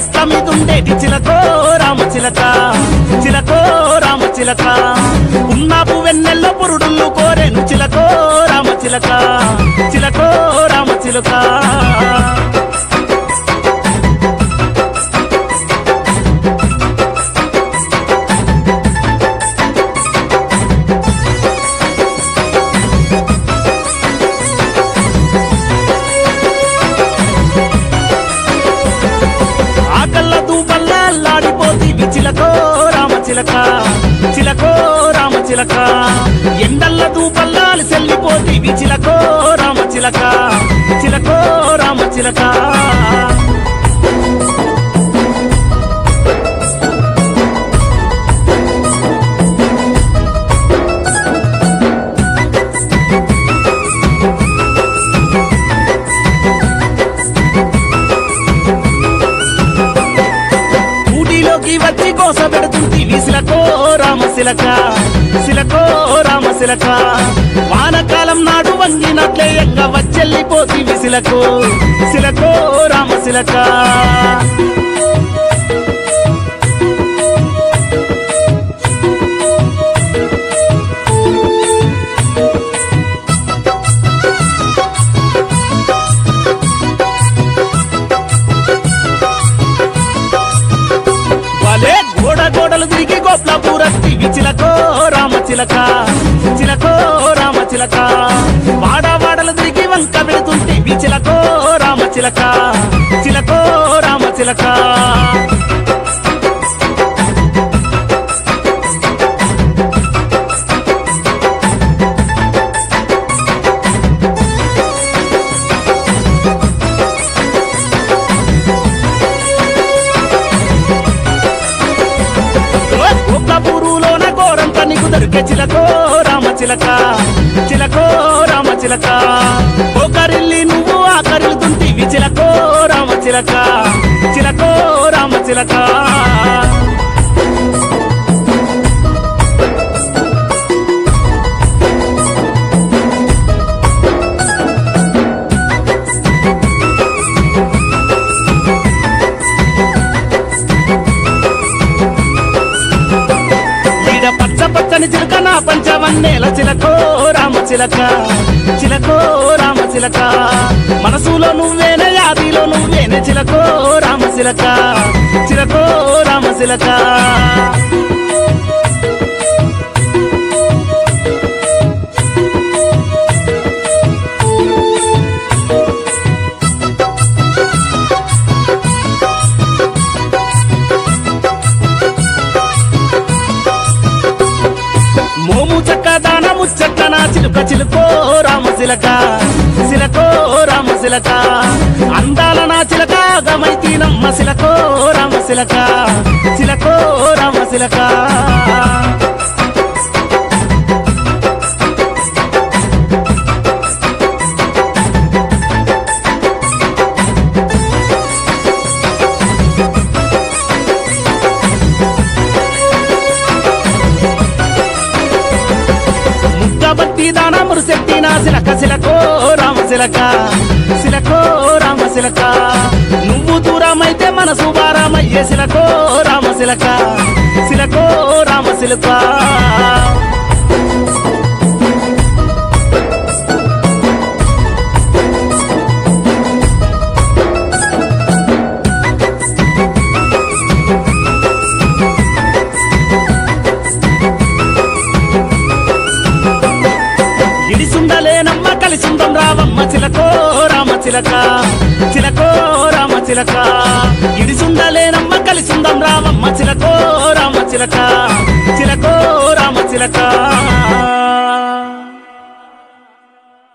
గట్ల మీద ఉండేటి చిలకో రామ చిలక చిలకో రామ చిలక ఉన్నాపు వెన్నెల్లో పురుడులు కోరెను చిలకో రామ చిలక చిలకో రామ చిలక ఆకల్ల దూపల్ల అల్లాడిపోతీవి చిలకో రామ చిలక చిలకో రామ చిలక ఎండల్ల దూపల్లాలి సెల్లిపోతీవి చిలకో రామ చిలక చిలకో రామ చిలక ఊటీలోకి వచ్చి కోస పెడుతుంది సిలకో రామ సిలక సిలకో రామ సిలక వానకాలం నాడు వంగినట్లే ఎంగ వచ్చెళ్ళిపోతుంది సిలకు సిలకో రామ సిలక వాళ్ళే గోడ గోడలు తిరిగి గోప్ల పూరస్తివి చిలకో రామ చిలక చిలకో రామ చిలక వాడ వాడలు తిరిగి వంక పెడుతుంటివి చిలకో రామ చిలక చిలకో రామ చిలక గోప్లపూరులోన గోరంత నీకు దొరికే చిలకో రామ చిలక చిలకో రామ చిలక ఒకరిల్లి నువ్వు ఆకరిల్తుంటివి చిలకో రామ చిలక చిలకో రామ చిలక ఈడ పచ్చ పచ్చని చిలక నా పంచవన్నేల చిలకో రామ చిలక చిలకో రామ చిలక మనసులో నువ్వేనే యాదిలో నువ్వేనే చిలకో రామ చిలక చిలకో రామ చిలక మోము చక్క దాన ముచ్చక్క నా చిలుక చిలుకో రామ చిలక సిలకో రామ చిలక అందాల నా చిలక గమైతీనమ్మ సిలకో రామ చిలక చిలకో రామ చిలక ముద్దబట్టి దాన మురుసెట్టి నా సిలక సిలకో రామ సిలక సిలకో రామ సిలక నువ్వు దూరమైతే మనసు భారమయ్యే సిలకో రామ సిలక సిలకో రామ సిలక ఇడిసుండలేనమ్మ కలిసుందం రావమ్మ చిలకో రామ చిలక చిలకో రామ చిలక ఇడిసుండలేనమ్మ కలిసుందం రావమ్మ చిలకో రామ చిలక చిలకో రామ చిలక